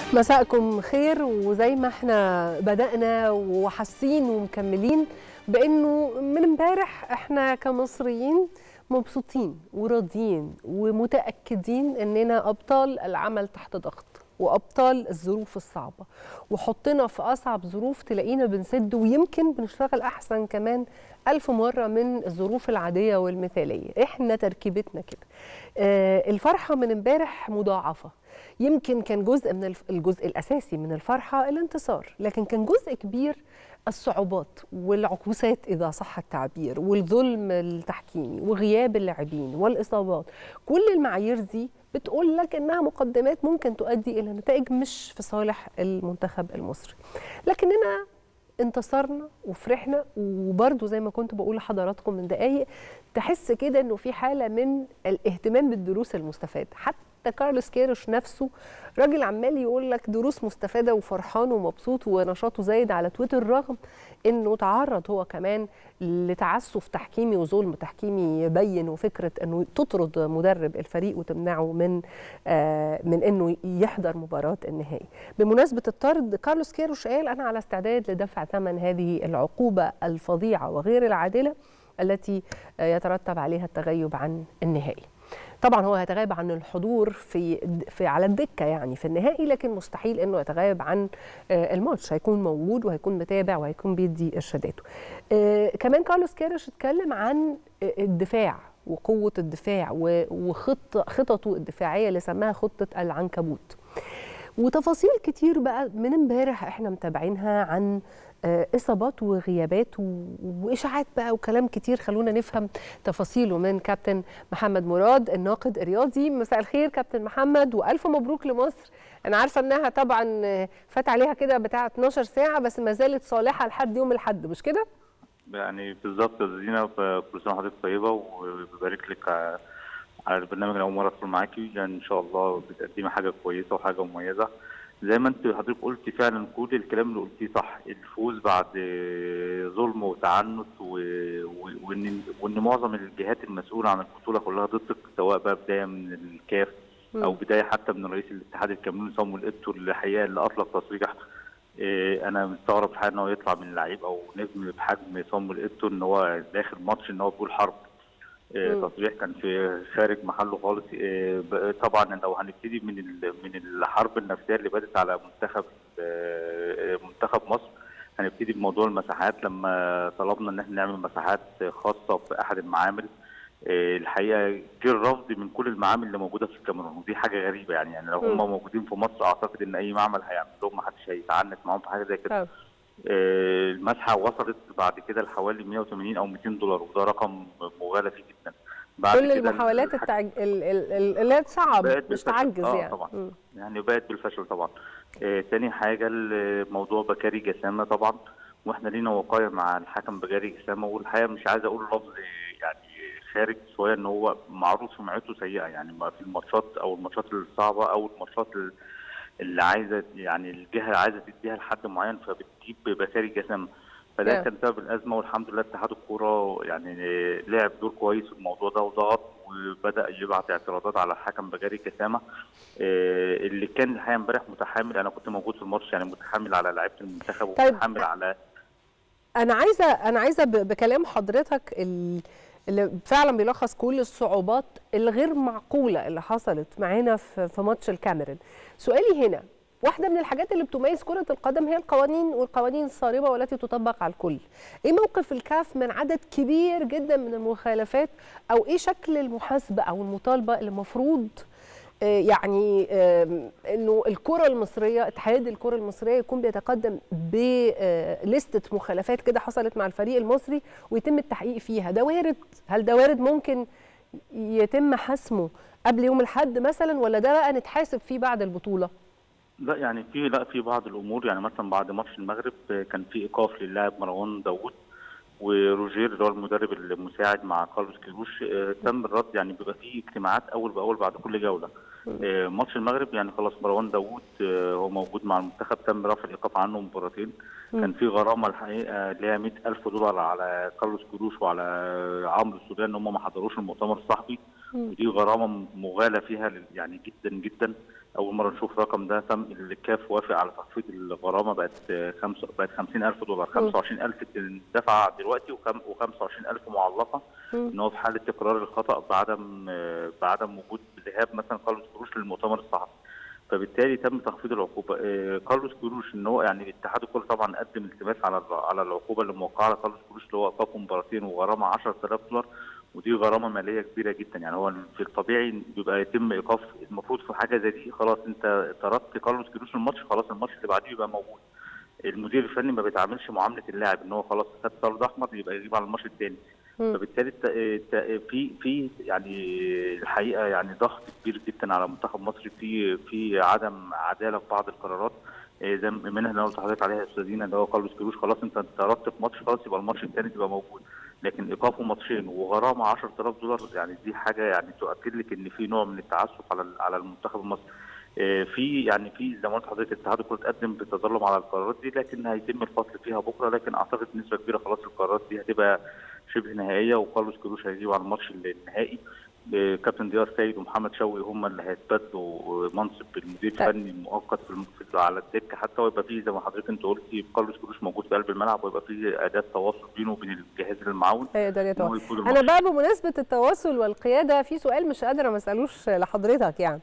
مساءكم خير وزي ما احنا بدأنا وحاسين ومكملين بانه من امبارح احنا كمصريين مبسوطين وراضيين ومتأكدين اننا ابطال العمل تحت ضغط وابطال الظروف الصعبه وحطنا في اصعب ظروف تلاقينا بنسد ويمكن بنشتغل احسن كمان ألف مرة من الظروف العادية والمثالية إحنا تركيبتنا كده آه الفرحة من امبارح مضاعفة يمكن كان جزء من الجزء الأساسي من الفرحة الانتصار لكن كان جزء كبير الصعوبات والعكوسات إذا صح التعبير والظلم التحكيمي وغياب اللاعبين والإصابات كل المعايير دي بتقول لك إنها مقدمات ممكن تؤدي إلى نتائج مش في صالح المنتخب المصري لكننا انتصرنا وفرحنا وبرده زي ما كنت بقول لحضراتكم من دقايق تحس كده انه في حاله من الاهتمام بالدروس المستفاده حتى كارلوس كيروش نفسه راجل عمال يقول لك دروس مستفاده وفرحان ومبسوط ونشاطه زايد على تويتر رغم انه تعرض هو كمان لتعسف تحكيمي وظلم تحكيمي يبين وفكره انه تطرد مدرب الفريق وتمنعه من آه من انه يحضر مباراه النهائي. بمناسبه الطرد كارلوس كيروش قال انا على استعداد لدفع ثمن هذه العقوبه الفظيعه وغير العادله التي يترتب عليها التغيب عن النهائي. طبعا هو هيتغيب عن الحضور في في على الدكه يعني في النهائي لكن مستحيل انه يتغيب عن الماتش هيكون موجود وهيكون متابع وهيكون بيدي ارشاداته. كمان كارلوس كيرش اتكلم عن الدفاع وقوه الدفاع وخط خططه الدفاعيه اللي سماها خطه العنكبوت. وتفاصيل كتير بقى من امبارح احنا متابعينها عن اصابات وغيابات واشاعات بقى وكلام كتير خلونا نفهم تفاصيله من كابتن محمد مراد الناقد الرياضي مساء الخير كابتن محمد والف مبروك لمصر انا عارفه انها طبعا فات عليها كده بتاع 12 ساعه بس ما زالت صالحه لحد يوم الاحد مش كده يعني بالظبط يا زينه كل سنه وحضرتك طيبه وببارك لك على البرنامج اول مره ادخل معاكي يعني ان شاء الله بتقدمي حاجه كويسه وحاجه مميزه زي ما انت حضرتك قلتي فعلا كل الكلام اللي قلتيه صح الفوز بعد ظلم وتعنت وان وان معظم الجهات المسؤوله عن البطوله كلها ضدك سواء بقى بدايه من الكاف او بدايه حتى من رئيس الاتحاد الكاميروني صامويل ايتو الحقيقه اللي اطلق تصريح انا مستغرب الحقيقه ان هو يطلع من لعيب او نجم بحجم صامويل ايتو ان هو داخل ماتش ان هو بيقول حرب تصريح كان في خارج محله خالص طبعا لو هنبتدي من من الحرب النفسيه اللي بدت على منتخب منتخب مصر هنبتدي بموضوع المساحات لما طلبنا ان احنا نعمل مساحات خاصه في احد المعامل الحقيقه جه الرفض من كل المعامل اللي موجوده في الكاميرون ودي حاجه غريبه يعني يعني لو هم موجودين في مصر اعتقد ان اي معمل هيعمل لهم ما حدش هيتعنت معاهم في حاجه زي كده المسحه وصلت بعد كده لحوالي 180 او 200 دولار وده رقم مغالى فيه جدا بعد كل المحاولات التعج... اللي هي تصعب مش تعجز آه يعني طبعا م. يعني بقت بالفشل طبعا آه تاني حاجه موضوع بكاري جسامه طبعا واحنا لينا وقايه مع الحكم بكاري جسامه والحقيقه مش عايز اقول لفظ يعني خارج شويه ان هو معروف سمعته سيئه يعني ما في الماتشات او الماتشات الصعبه او الماتشات اللي عايزه يعني الجهه عايزه تديها لحد معين فبتجيب بكاري جسامه فده كان سبب الازمه والحمد لله اتحاد الكوره يعني لعب دور كويس في الموضوع ده وضغط وبدا يبعت اعتراضات على الحكم بجاري كسامه اللي كان الحقيقه امبارح متحامل انا كنت موجود في الماتش يعني متحامل على لعيبه المنتخب طيب ومتحامل على انا عايزه انا عايزه بكلام حضرتك اللي فعلا بيلخص كل الصعوبات الغير معقوله اللي حصلت معانا في ماتش الكاميرون سؤالي هنا واحدة من الحاجات اللي بتميز كرة القدم هي القوانين والقوانين الصارمة والتي تطبق على الكل. ايه موقف الكاف من عدد كبير جدا من المخالفات او ايه شكل المحاسبة او المطالبة اللي المفروض يعني انه الكرة المصرية اتحاد الكرة المصرية يكون بيتقدم بلستة مخالفات كده حصلت مع الفريق المصري ويتم التحقيق فيها، ده وارد؟ هل ده وارد ممكن يتم حسمه قبل يوم الاحد مثلا ولا ده بقى نتحاسب فيه بعد البطولة؟ لا يعني في لا في بعض الامور يعني مثلا بعد ماتش المغرب كان في ايقاف للاعب مروان داوود وروجير اللي هو المدرب المساعد مع كارلوس كيروش تم الرد يعني بيبقى في اجتماعات اول باول بعد كل جوله ماتش المغرب يعني خلاص مروان داوود هو موجود مع المنتخب تم رفع الايقاف عنه مباراتين كان في غرامه الحقيقه اللي هي 100000 دولار على كارلوس كيروش وعلى عمرو السودان ان هم ما حضروش المؤتمر الصحفي ودي غرامه مغالى فيها يعني جدا جدا اول مره نشوف الرقم ده تم الكاف وافق على تخفيض الغرامه بقت خمسة بقت 50000 دولار 25000 دفع دلوقتي و25000 معلقه ان هو في حاله تكرار الخطا بعدم بعدم وجود ذهاب مثلا كارلوس كروش للمؤتمر الصحفي فبالتالي تم تخفيض العقوبه آه كارلوس كروش ان هو يعني اتحاد الكره طبعا قدم التماس على على العقوبه اللي موقعه على كارلوس كروش اللي هو ايقاف مباراتين وغرامه 10000 دولار ودي غرامه ماليه كبيره جدا يعني هو في الطبيعي بيبقى يتم ايقاف المفروض في حاجه زي دي خلاص انت طردت كارلوس كروش من الماتش خلاص الماتش اللي بعديه يبقى موجود المدير الفني ما بيتعاملش معامله اللاعب ان هو خلاص خد طرد احمر يبقى يغيب على الماتش الثاني فبالتالي في في يعني الحقيقه يعني ضغط كبير جدا على منتخب مصر في في عدم عداله في بعض القرارات زي منها اللي انا قلت لحضرتك عليها يا استاذينا اللي هو كارلوس كروش خلاص انت طردت في ماتش خلاص يبقى الماتش الثاني تبقى موجود لكن ايقافه ماتشين وغرامه 10000 دولار يعني دي حاجه يعني تؤكد لك ان في نوع من التعسف على على المنتخب المصري في يعني في زي ما قلت لحضرتك اتحاد الكره تقدم بتظلم على القرارات دي لكن هيتم الفصل فيها بكره لكن اعتقد نسبه كبيره خلاص القرارات دي هتبقى شبه نهائيه وكارلوس كروش هيجيب على الماتش النهائي كابتن ديار سيد ومحمد شوقي هم اللي هيثبتوا منصب المدير الفني المؤقت في على الدكه حتى ويبقى فيه زي ما حضرتك انت قلتي كارلوس كروش موجود في قلب الملعب ويبقى فيه اداه تواصل بينه وبين الجهاز المعاون يقدر يتواصل انا بقى بمناسبه التواصل والقياده في سؤال مش قادره ما اسالوش لحضرتك يعني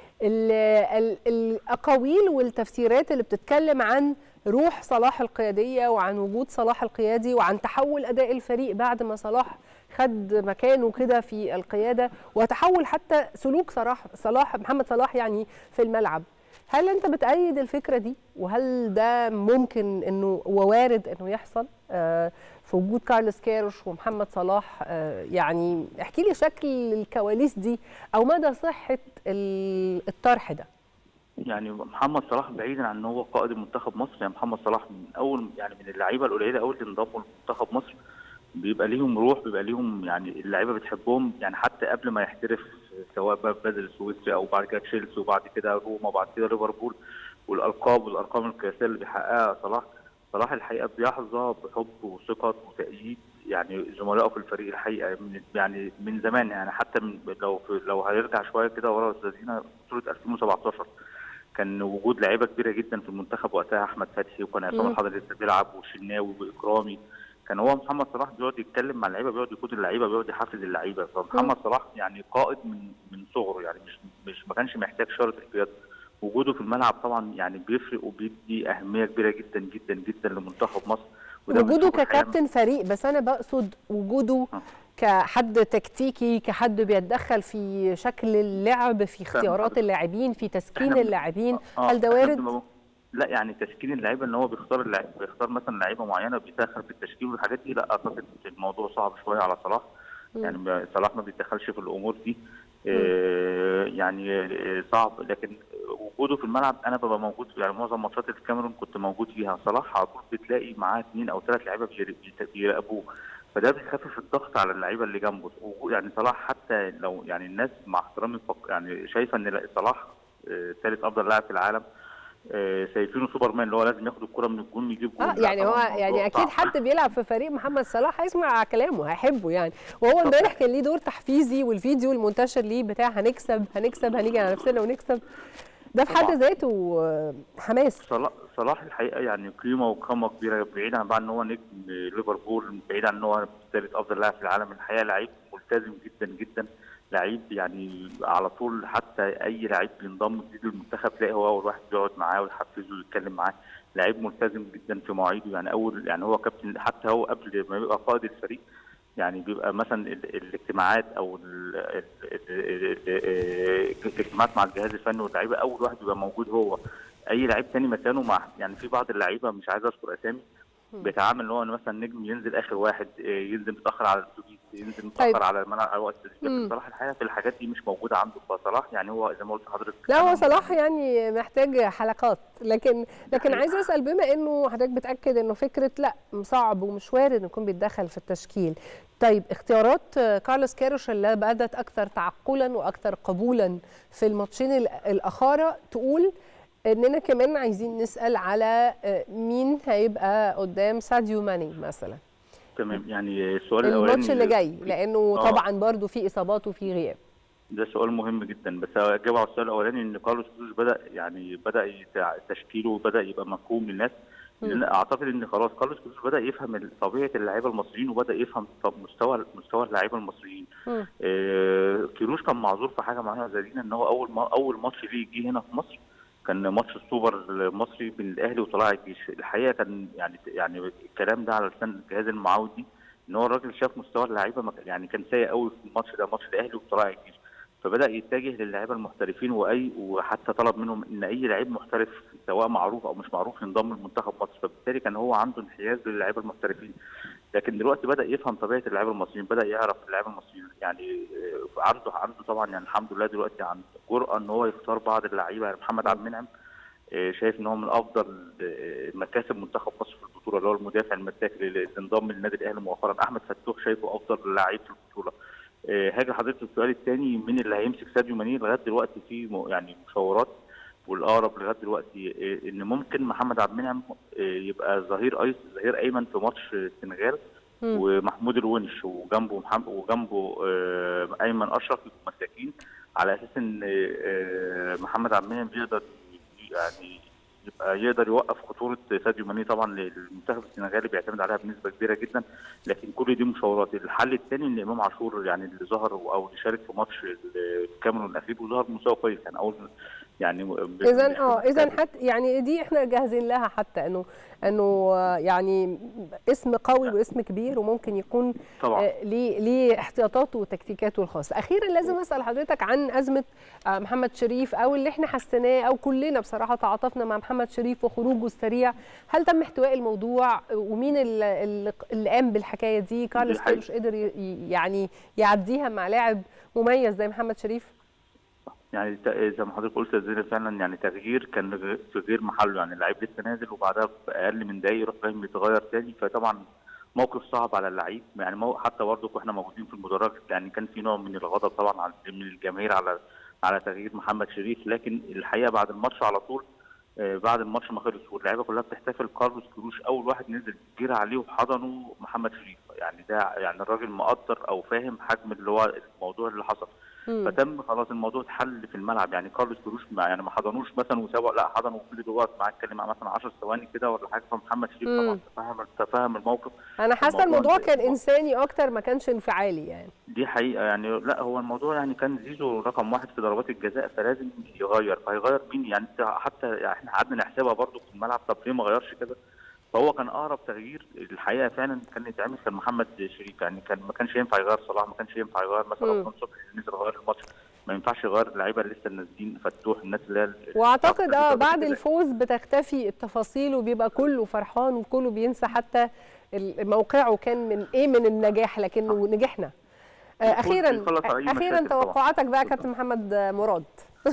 الاقاويل والتفسيرات اللي بتتكلم عن روح صلاح القياديه وعن وجود صلاح القيادي وعن تحول اداء الفريق بعد ما صلاح خد مكانه كده في القياده وتحول حتى سلوك صلاح صلاح محمد صلاح يعني في الملعب هل انت بتأيد الفكره دي وهل ده ممكن انه ووارد انه يحصل آه في وجود كارلوس كيروش ومحمد صلاح آه يعني احكي لي شكل الكواليس دي او مدى صحه الطرح ده يعني محمد صلاح بعيدا عن ان هو قائد منتخب مصر يعني محمد صلاح من اول يعني من اللعيبه القليله قوي اللي انضموا لمنتخب مصر بيبقى ليهم روح بيبقى ليهم يعني اللعيبه بتحبهم يعني حتى قبل ما يحترف سواء بقى في بازل السويسري او بعد كده تشيلسي وبعد كده روما وبعد كده ليفربول والالقاب والارقام القياسيه اللي بيحققها صلاح صلاح الحقيقه بيحظى بحب وثقه وتأييد يعني زملائه في الفريق الحقيقه من يعني من زمان يعني حتى من لو لو هنرجع شويه كده ورا استاذينا بطوله 2017 كان وجود لعيبه كبيره جدا في المنتخب وقتها احمد فتحي وكان عصام الحضري لسه بيلعب وشناوي واكرامي كان هو محمد صلاح بيقعد يتكلم مع اللعيبه بيقعد يقود اللعيبه بيقعد يحفز اللعيبه فمحمد صلاح يعني قائد من من صغره يعني مش مش ما كانش محتاج شرط القياده وجوده في الملعب طبعا يعني بيفرق وبيدي اهميه كبيره جدا جدا جدا لمنتخب مصر وجوده ككابتن فريق بس انا بقصد وجوده آه. كحد تكتيكي كحد بيتدخل في شكل اللعب في اختيارات اللاعبين في تسكين اللاعبين هل ده وارد؟ لا يعني تسكين اللعيبه ان هو بيختار اللعيبه بيختار مثلا لعيبه معينه بيتدخل في التشكيل والحاجات دي لا اعتقد الموضوع صعب شويه على صلاح يعني صلاح ما بيتدخلش في الامور دي آه يعني صعب لكن وجوده في الملعب انا ببقى موجود يعني معظم ماتشات الكاميرون كنت موجود فيها صلاح على طول بتلاقي معاه اثنين او ثلاث لعيبه بيراقبوه فده بيخفف الضغط على اللعيبه اللي جنبه يعني صلاح حتى لو يعني الناس مع احترامي يعني شايفه ان صلاح ثالث افضل لاعب في العالم شايفينه سوبرمان اللي هو لازم ياخد الكره من الجون يجيب جول اه يعني هو يعني اكيد حد بيلعب في فريق محمد صلاح هيسمع كلامه هيحبه يعني وهو امبارح كان ليه دور تحفيزي والفيديو المنتشر ليه بتاع هنكسب هنكسب هنيجي على نفسنا ونكسب ده في حد ذاته حماس صلاح صلاح الحقيقه يعني قيمه وقامه كبيره بعيد عن بقى ان هو نجم ليفربول بعيد عن ان هو ثالث افضل لاعب في العالم الحقيقه لعيب ملتزم جدا جدا لعيب يعني على طول حتى اي لعيب بينضم جديد للمنتخب تلاقي هو اول واحد بيقعد معاه ويحفزه ويتكلم معاه لعيب ملتزم جدا في مواعيده يعني اول يعني هو كابتن حتى هو قبل ما يبقى قائد الفريق يعني بيبقى مثلا الاجتماعات او الاجتماعات مع الجهاز الفني واللعيبه اول واحد بيبقى موجود هو اي لعيب تاني مكانه مع يعني في بعض اللعيبه مش عايز اذكر اسامي بيتعامل ان هو مثلا نجم ينزل اخر واحد ينزل متاخر على الاتوبيس ينزل متاخر طيب. على الملعب وقت التدريب صلاح الحقيقه في الحاجات دي مش موجوده عنده فصلاح يعني هو زي ما قلت لحضرتك لا هو صلاح يعني محتاج حلقات لكن لكن عايز اسال بما انه حضرتك بتاكد انه فكره لا صعب ومش وارد انه يكون بيتدخل في التشكيل طيب اختيارات كارلوس كيروش اللي بدت اكثر تعقلا واكثر قبولا في الماتشين الاخاره تقول اننا كمان عايزين نسال على مين هيبقى قدام ساديو ماني مثلا تمام يعني السؤال الاولاني الماتش اللي جاي لانه آه. طبعا برضو في اصابات وفي غياب ده سؤال مهم جدا بس اجاوب على السؤال الاولاني ان كارلوس كروش بدا يعني بدا يتع- تشكيله بدا يبقى مفهوم للناس لان اعتقد ان خلاص كارلوس كروش بدا يفهم ال- طبيعه اللعيبه المصريين وبدا يفهم طب مستوى مستوى اللعيبه المصريين مم. آه، كيروش كان معذور في حاجه معينه زي دي ان هو اول ما اول ماتش ليه جه هنا في مصر كان ماتش السوبر المصري بين الاهلي وطلائع الجيش الحقيقه كان يعني يعني الكلام ده على لسان الجهاز المعاود دي ان هو الراجل شاف مستوى اللعيبه ما كان- يعني كان سيء قوي في الماتش ده ماتش الاهلي وطلائع الجيش فبدا يتجه للاعيبه المحترفين واي وحتى طلب منهم ان اي لعيب محترف سواء معروف او مش معروف ينضم لمنتخب مصر فبالتالي كان هو عنده انحياز للاعيبه المحترفين لكن دلوقتي بدا يفهم طبيعه اللعيبه المصريين بدا يعرف اللعيبه المصريين يعني آه، عنده عنده طبعا يعني الحمد لله دلوقتي عن جرأه ان هو يختار بعض اللعيبه يعني محمد عبد المنعم آه، شايف ان هو من افضل آه، مكاسب منتخب مصر في البطوله اللي هو المدافع المساك اللي اللي انضم للنادي الاهلي مؤخرا احمد فتوح شايفه افضل لعيب في البطوله آه، هاجي حضرتك السؤال الثاني مين اللي هيمسك ساديو ماني لغايه دلوقتي في م- يعني مشاورات والاقرب لغايه دلوقتي آه، ان ممكن محمد عبد المنعم آه، يبقى ظهير ايس ظهير ايمن في ماتش السنغال مم. ومحمود الونش وجنبه محمد وجنبه آه، ايمن اشرف يبقوا مساكين على اساس ان آه، محمد عبد المنعم بيقدر يعني يبقى يقدر يوقف خطوره ساديو ماني طبعا المنتخب السنغالي بيعتمد عليها بنسبه كبيره جدا لكن كل دي مشاورات الحل الثاني ان امام عاشور يعني اللي ظهر او اللي شارك في ماتش الكاميرون الاخير وظهر بمستوى كويس يعني اول يعني ب- اذا مش- اه اذا حتى يعني دي احنا جاهزين لها حتى انه انه آه، يعني اسم قوي واسم كبير وممكن يكون طبعا آه، ليه ليه احتياطاته وتكتيكاته الخاصه اخيرا لازم اسال حضرتك عن ازمه آه، محمد شريف او اللي احنا حسيناه او كلنا بصراحه تعاطفنا مع محمد شريف وخروجه السريع هل تم احتواء الموضوع ومين ال- ال- اللي قام بالحكايه دي كارلوس حقيقة. كيروش قدر ي- يعني يعديها مع لاعب مميز زي محمد شريف يعني ت- زي ما حضرتك قلت يا زينب فعلا يعني تغيير كان غ- في غير محله يعني اللعيب لسه نازل وبعدها باقل من دقايق يروح فاهم يتغير تاني فطبعا موقف صعب على اللعيب يعني مو حتى برضه واحنا موجودين في المدرج يعني كان في نوع من الغضب طبعا على من الجماهير على على تغيير محمد شريف لكن الحقيقه بعد الماتش على طول آه، بعد الماتش ما خلص واللعيبه كلها بتحتفل كارلوس كروش اول واحد نزل جرى عليه وحضنه محمد شريف يعني ده يعني الراجل مقدر او فاهم حجم اللي هو الموضوع اللي حصل مم. فتم خلاص الموضوع اتحل في الملعب يعني كارلوس كروش ما يعني ما حضنوش مثلا وسابوا لا حضنوا وفضل يقف معاه اتكلم معاه مثلا 10 ثواني كده ولا حاجه فمحمد شريف مم. طبعا تفهم تفهم الموقف انا حاسه الموضوع الموضوع ده- كان انساني اكتر ما كانش انفعالي يعني دي حقيقه يعني لا هو الموضوع يعني كان زيزو رقم واحد في ضربات الجزاء فلازم يغير فهيغير مين يعني انت حتى يعني احنا قعدنا نحسبها برضو في الملعب طب ليه ما غيرش كده فهو كان اقرب تغيير الحقيقه فعلا كان يتعمل كان محمد شريف يعني كان ما كانش ينفع يغير صلاح ما كانش ينفع يغير مثلا مم. رمضان صبحي اللي نزل غير الماتش ما ينفعش يغير اللعيبه اللي لسه نازلين فتوح الناس اللي هي ال- واعتقد اه أكتر بعد كده. الفوز بتختفي التفاصيل وبيبقى كله فرحان وكله بينسى حتى ال- موقعه كان من ايه من النجاح لكنه نجحنا آه، الفوز اخيرا بيخلص على أي اخيرا مشاكل طبعاً. توقعاتك بقى يا كابتن محمد مراد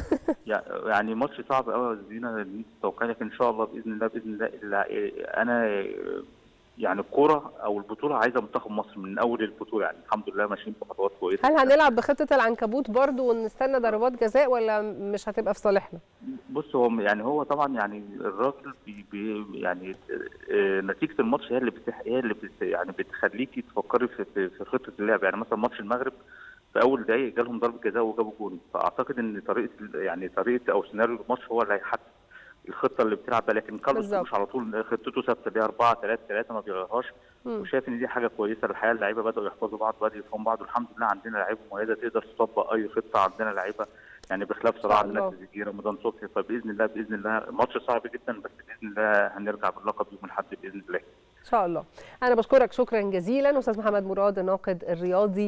يعني ماتش صعب قوي يا زينة اللي انت تتوقعي لكن ان شاء الله باذن الله باذن الله إلا- انا يعني الكوره او البطوله عايزه منتخب مصر من اول البطوله يعني الحمد لله ماشيين بخطوات كويسه هل هنلعب بخطه العنكبوت برضو ونستنى ضربات جزاء ولا مش هتبقى في صالحنا بص هو يعني هو طبعا يعني الراجل بي بي يعني آه، نتيجه الماتش هي اللي بتح هي اللي بت يعني بتخليكي تفكري في في في خطه اللعب يعني مثلا ماتش المغرب في اول دقايق جالهم ضربه جزاء وجابوا جون فاعتقد ان طريقه يعني طريقه او سيناريو الماتش هو اللي هيحدد الخطه اللي بتلعب بيها لكن كارلوس بالظبط. مش على طول خطته ثابته اللي هي 4 3 3 ما بيغيرهاش مم. وشايف ان دي حاجه كويسه الحقيقه اللعيبه بداوا يحفظوا بعض بداوا يفهموا بعض والحمد لله عندنا لعيبه مميزه تقدر تطبق اي خطه عندنا لعيبه يعني بخلاف صراع الله. الناس زي رمضان صبحي فباذن الله باذن الله ماتش صعب جدا بس باذن الله هنرجع باللقب يوم الاحد باذن الله ان شاء الله انا بشكرك شكرا جزيلا استاذ محمد مراد الناقد الرياضي